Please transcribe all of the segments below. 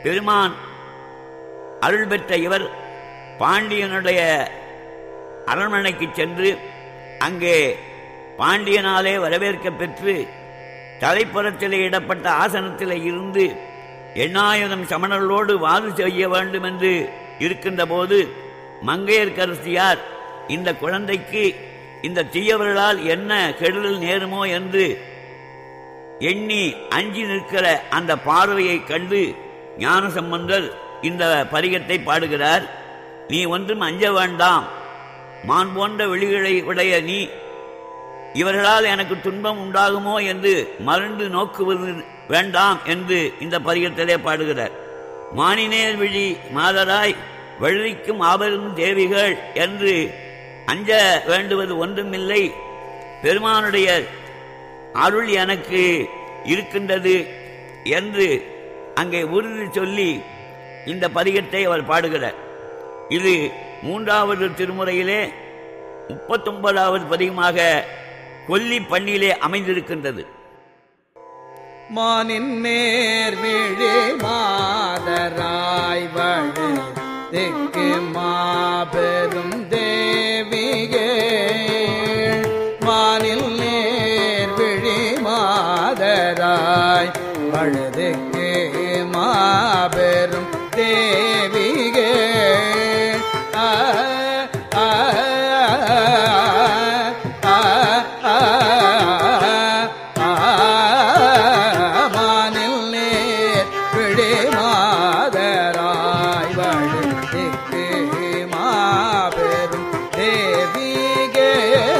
பெருமான் அருள் பெற்ற இவர் பாண்டியனுடைய அரண்மனைக்கு சென்று அங்கே பாண்டியனாலே வரவேற்க பெற்று தலைப்புறத்திலே இடப்பட்ட ஆசனத்திலே இருந்து எண்ணாயிரம் சமணர்களோடு வாது செய்ய வேண்டும் என்று இருக்கின்ற போது மங்கையர்கரசியார் இந்த குழந்தைக்கு இந்த தீயவர்களால் என்ன கெடுதல் நேருமோ என்று எண்ணி அஞ்சி நிற்கிற அந்த பார்வையை கண்டு ஞானசம்பந்தர் இந்த பதிகத்தை பாடுகிறார் நீ ஒன்றும் அஞ்ச வேண்டாம் மான் போன்ற வெளிகளை உடைய நீ இவர்களால் எனக்கு துன்பம் உண்டாகுமோ என்று மறந்து நோக்குவது வேண்டாம் என்று இந்த பதிகத்திலே பாடுகிறார் மானினேர் விழி மாதராய் வழுதிக்கும் ஆபரும் தேவிகள் என்று அஞ்ச வேண்டுவது ஒன்றுமில்லை பெருமானுடைய அருள் எனக்கு இருக்கின்றது என்று அங்கே உறுதி சொல்லி இந்த பதிகத்தை அவர் பாடுகிறார் இது மூன்றாவது திருமுறையிலே முப்பத்தொன்பதாவது பதிகமாக கொல்லி பண்ணிலே அமைந்திருக்கின்றது மானின் நேர் விழி மாதராய் வழி திக்கு மாபெரும் தேவிகே மானில் நேர் விழி மாதராய் வழுதுக்கு மாபெரும் தேவிகே ஆ ஆ ஆ ஆ மானில் நேர் விழி மாதராய் வழுதிக்கு மாபெரும் தேவிகே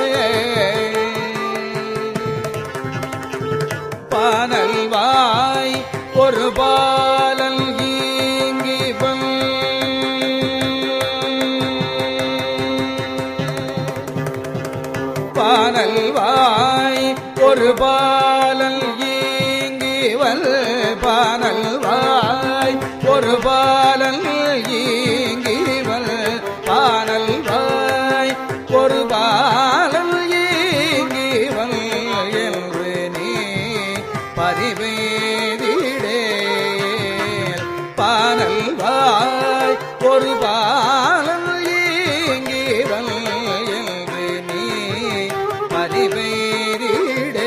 பானல்வாய் ஒரு பாலல் ஈங்கிவன் பானல்வாய் ஒரு பாலல் ஈங்கிவல் பானல்வாய் ஒரு பாலல் ஈங்கிவல் பானல்வாய் ஒரு பாலல் ஈங்கிவல் என்று நீ பரிவேதிடே பானல்வாய் ஒரு பாலல் ஈங்கிவல் என்று நீ பரிவேதிடே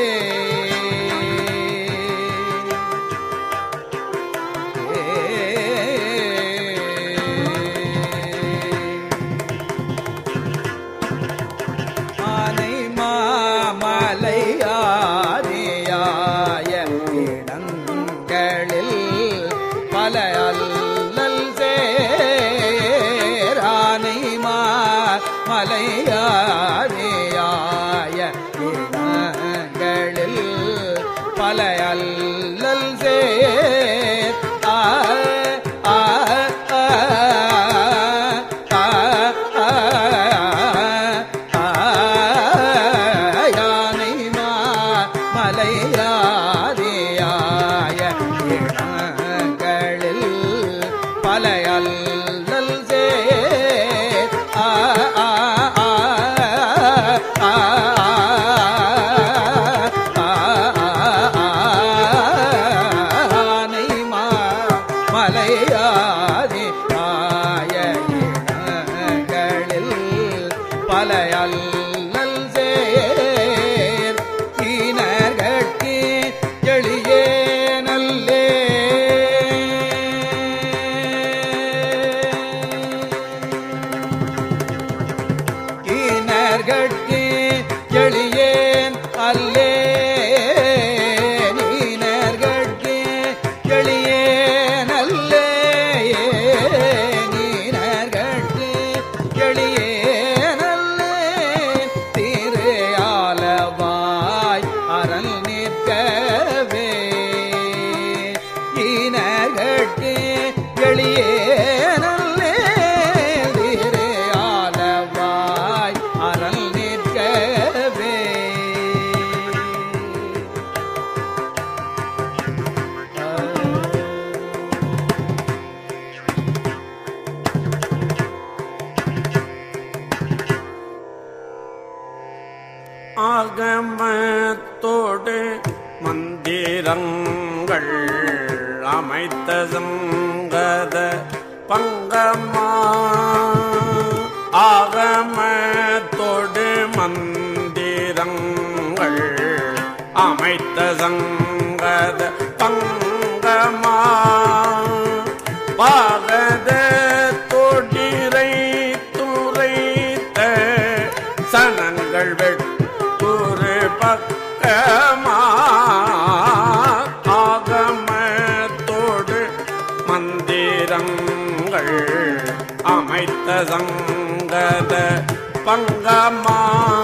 ஆனை மாமலை ஆரியாய இடங்களில் பல அல்லல் சேரானை மாமலை ஆரியாய இடங்களில் பல அல்லல் சேர் ஆ ஆ ஆ ஆ ஆ யானை மலையாதியாய இடங்களில் பல அல்லல் சே ஆ ஆ ஆ ஆ ஆனை மலையாதி ஆய இடங்களில் பல அல்லல் சேர் ஈனர்கட்கு எளியே நல்லே ஈனர்கட்கு எளியேன் அல்லே நீனர்கட்கு எளியேன் அல்லே நீனர்கட்கு எளியேன் அல்லே திரு ஆலவாய் அரண் நிற்கவே ஈனர்கட்கு எளியேன் அல்லே திரு ஆலவாய் அரண் நிற்கவே ஆகமத்தோடு மந்திரங்கள் அமைத்ததும் சங்கத பங்கமா ஆகமத்தொடு மந்திரங்கள் அமைத்த சங்கத பங்கமா பாகத தொடிரை துரைத்த சனங்கள் வெட்டுரு பக்கமா ஆகமத்தோடு மந்திரங்கள் அமைத்த சங்கத பங்கமா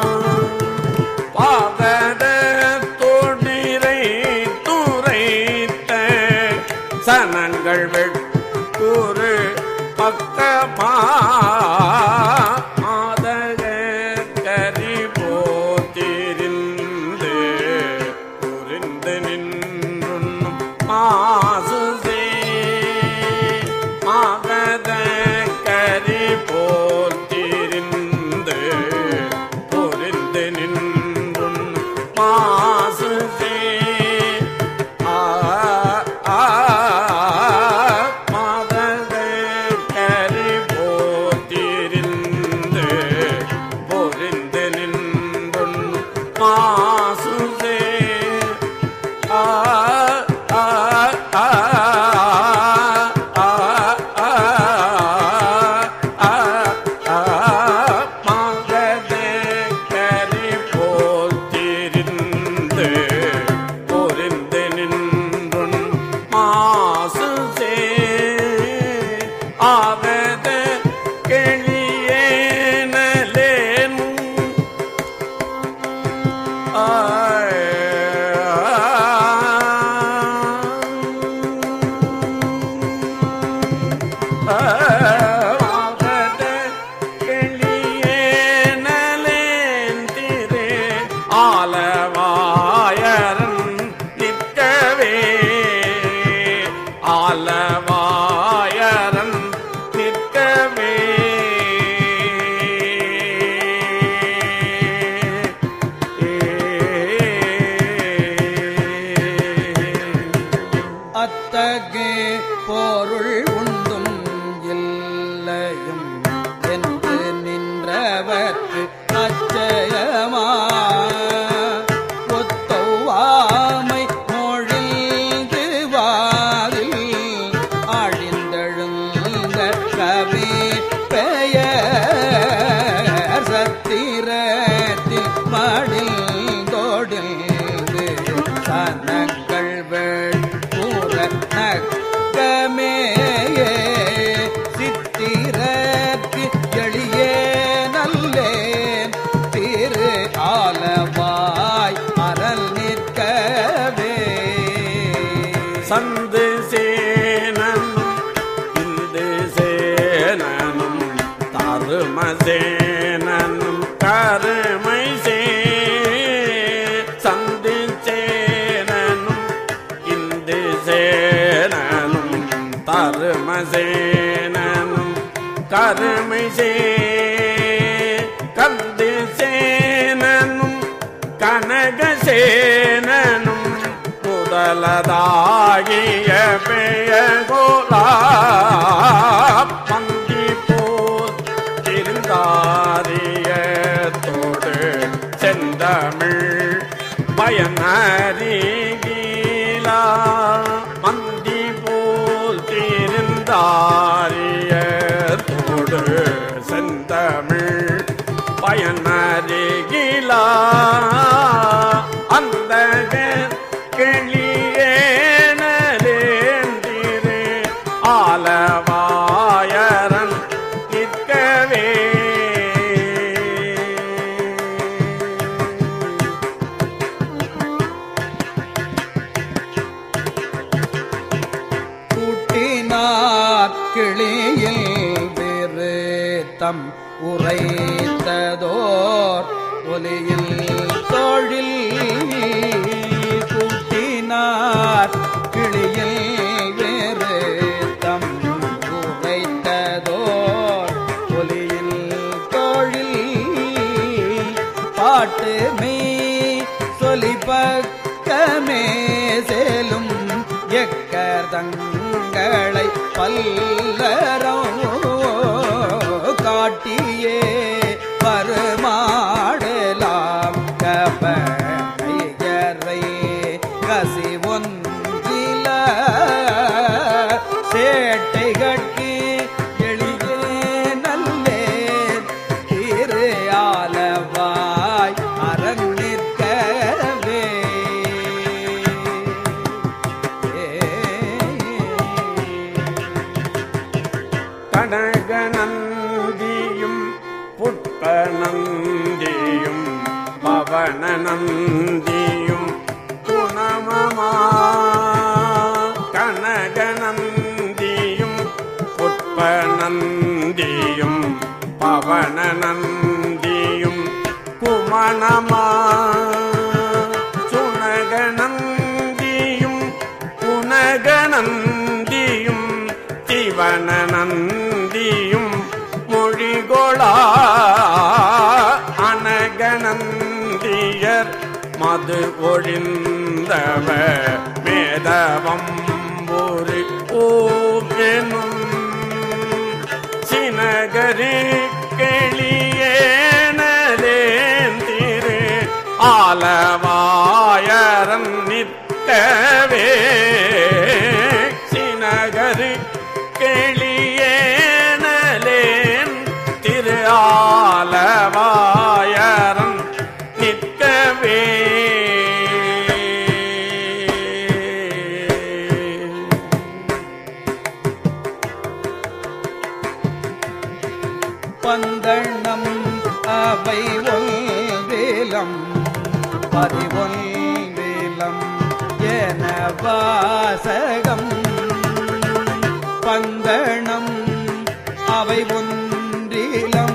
பாகத தொடிரை துரைத்த சனங்கள் வெட்டுரு பக்கமா மாதக கரி போத்திரிந்து புரிந்து நின்றுண்ணும் மாசுசே மாகத கரி போத்திரிந்து புரிந்து நின்றுண்ணும் மாசுசே ஆ ஆ மாதக கரி போத்திரிந்து பொறிந்து நின்றுன் மாசுசே ஆ ஆ ஆ ஆ ஆ ஆ ஆ மாகத கரி போத்திரிந்து பொறிந்து நின்றுன் மாசுசே ஆவத கெளியேனலேன் ஆவத கெளியேனலேன் திரு ஆலவாயரன் நிற்கவே ஆலவாயரன் நிற்கவே அத்தகே பொருள் உண்டும் இல்லையும் என்று நின்றவர்க்கு அச்சயமா ஒத்தவாமை மொழிந்து வாதில் அழிந்தெழுந்த கவி பெயர் சத்திரத்தில் மடிந்தோடில் சனங்கள் வேள்பூர நக்கமேயே சித்திரக்கு எளியே நல்லேன் திரு ஆலவாய் அரண் நிற்கவே சந்து சேனனும் இந்து சேனனும் தரும சேனனும் கருமை சே சந்து சேனனும் இந்து சேனனும் தரும சேனனும் கருமை சே கந்து சேனனும் கனகசேனனும் முதலதாகிய பெயகோலா பந்தி போல் திருந்தாரியத்தோடு செந்தமிழ் பயனறிகீலா மந்தி போல் திருந்தாரியத்தோடு செந்தமிழ் பயனறிகிலா அந்த கிளியேனலேந்திரு ஆலவாயரன் நிற்கவே கூட்டினார் கிளியில் விருத்தம் உரைத்ததோர் ஒலியில் தொழில் கூட்டினார் கிளியில் விருத்தம் உரைத்ததோர் ஒலியில் தொழில் பாட்டு மெய் சொல்லி பக்கமே செலும் எக்கர்தங்களை பல்லரோ காட்டியே வருமாடலாம் கபையரை கசி ஒன்றில சேட்டை கட்டி எளியே நல்லே திரு ஆலவாய் அரண் நிற்கவே கனகநந்தியும் புட்பநந்தியும் பவனநந்தியும் குணமமா கனகநந்தியும் புட்பநந்தியும் பவனநந்தியும் குமணமா சுனகநந்தியும் புனகநந்தியும் சிவனநந்தியும் மொழிகொளா அனகநந்தியர் மது ஒழிந்தவ மேதவம்பூரி ஓம் எனும் சினகரி கெளியேனலேந்திரு ஆலவாயரன் நிற்கவே சினகரி கெளியேனலேன் திரு ஆலவாயரன் நிற்கவே பந்தண்ணம் அவை ஒல்வேலம் பறிவொல்வேலம் என வாசகம் பந்தணம் அவை ஒன்றிலம்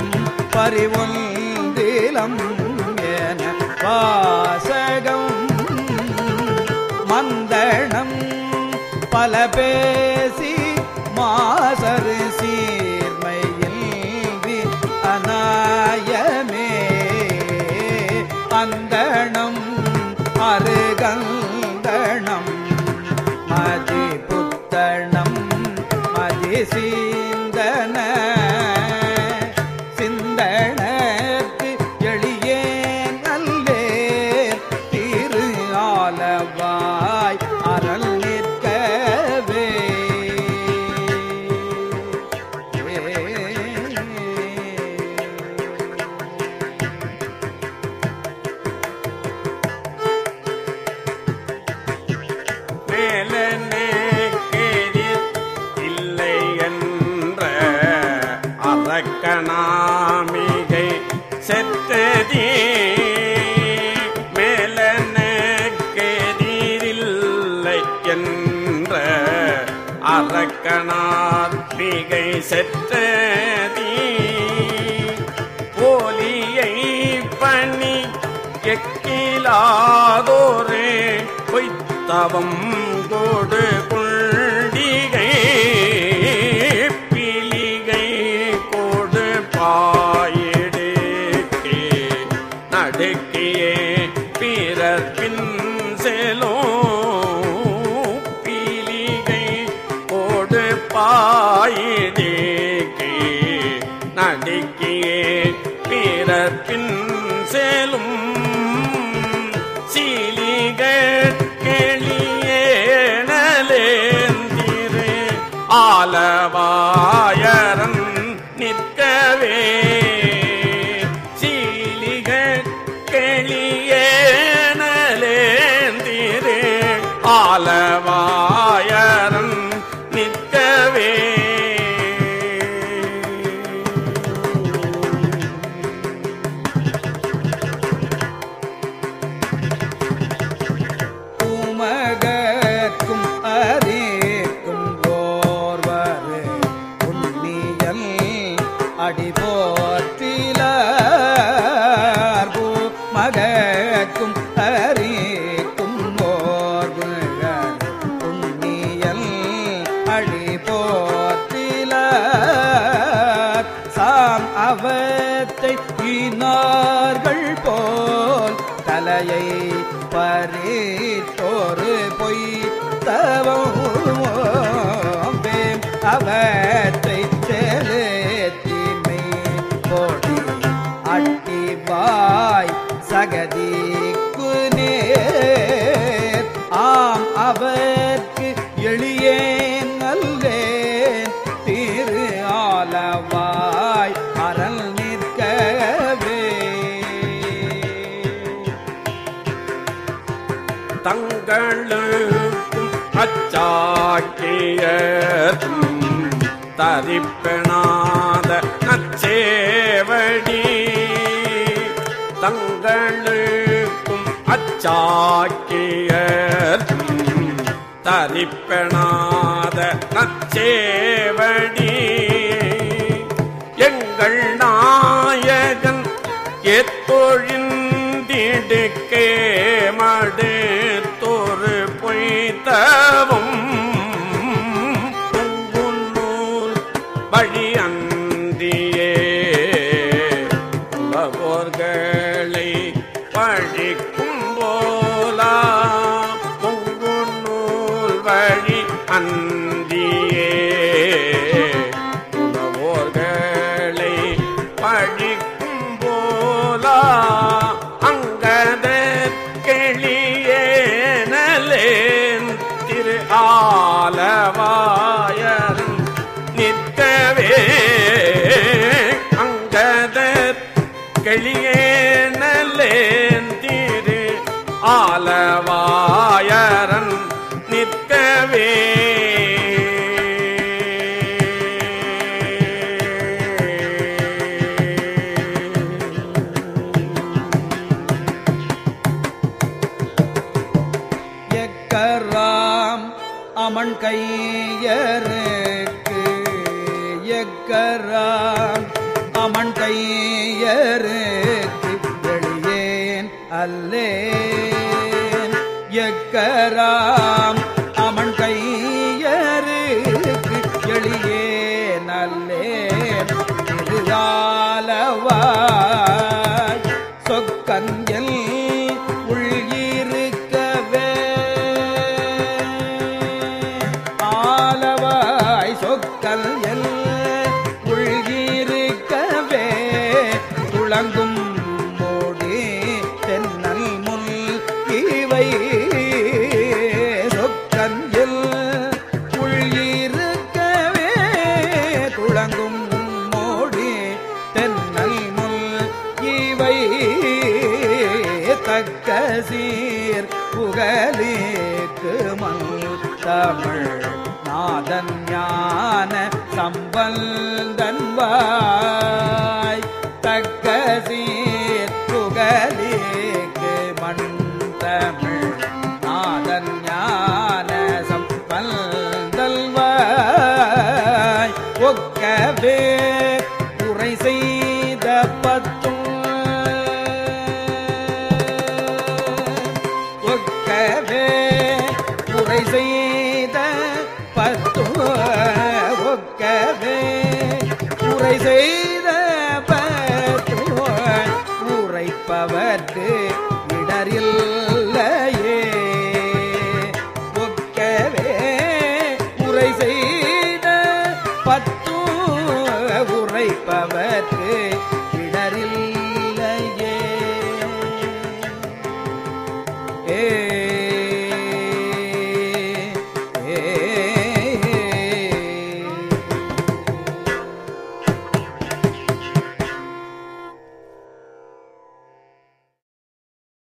பறிவொன்றிலம் என வாசகம் மந்தணம் பல பேசி மாசரு சீர்மையில் வி அநாயமே அந்தணம் அருகந்தணம் மதி புத்தணம் மதி சீந்தன சிந்தனக்கு எளியே நல்லே திரு ஆலவாய் அரண் நிற்கவே மேலனே கேதிர் இல்லை என்ற அரக்கணாமிகை செத்ததே மேலனே கேதிரில்லை என்ற அரக்கணார் மிகை செத்ததே போலியை பணி எக்கிலாதோரே பொய்த்தவம் கோடு குண்டிகை பிலிகை கோடு பாயிடுக்கே நடுக்கியே பிறர் பின் செலோ பீலிகை கோடு பாயிடேக்கே நடுக்கியே பிறர் பின் செலும் சீலிகட் கெளியேனலேந்திரு ஆலவாயரன் நிற்கவே சீலிகட் கெளியேனலேந்திரு ஆலவாயரன் நிற்கவே பூமகற்கும் அரேக்கும் போர்வரு புண்ணியல் அடிபோற்றிலார் பூமகற்கும் அரேக்கும் போர்வரு புண்ணியல் அடிபோற்றிலார் சாம் அவத்தை ஈனார்கள் போல் தலையை பறித்தோரு பொய் தவம் எளியேன் அல்லேன் திரு ஆலவாய் அரண் நிற்கவே தங்களுக்கும் அச்சாக்கியதும் தரிப்பெணாத நச்சேவடி தங்களுக்கும் அச்சாக்கியதும் தரிப்பெணாத நச்சேவடி எங்கள் நாயகன் எத்தொழிந்திடுக்கே மடுத்தொரு பொய்த்தவும் பொங்குன்னூல் வழி அந்தியே உலகோர்களை பழிக்கும் போலா பொங்குன்னூல் வழி அந்தியே உணவோர்களை பழிக்கும் போலா அங்கதற்கெளியேனலேன் திரு ஆலவாயன் நிற்கவே அங்கதற் கெளியேனலேன் திரு ஆலவாயரன் நிற்கவே எக்கராம் அமன் கையருக்கு எக்கராம் அமன் கையருக்கு வெளியேன் அல்லேன் எக்கராம் அமன் கையருக்கு எளியேன் அல்லேன் திருவாலவாய் சொக்கஞ்சல் உள்இருக்கவே ஆலவாய் சொக்கல் எல் உள்இருக்கவே துளங்கும் மோடி தென்னல் முல் இவை சொக்கன் எல் உள்இருக்கவே துளங்கும் மோடி தென்னல் முல் இவை தக்க சீர் புகழேக்கு மல் தமிழ் நாதன் ஞான சம்பந்தன் வாய் தக்க சீர் புகழேக்கு மண் தமிழ் நாதன் ஞான சம்பந்தல் வாய் ஒக்கவே உரை செய்த பத்தும் ஒக்கவே உரை செய்த பத்து ஒக்கவே உரை செய்த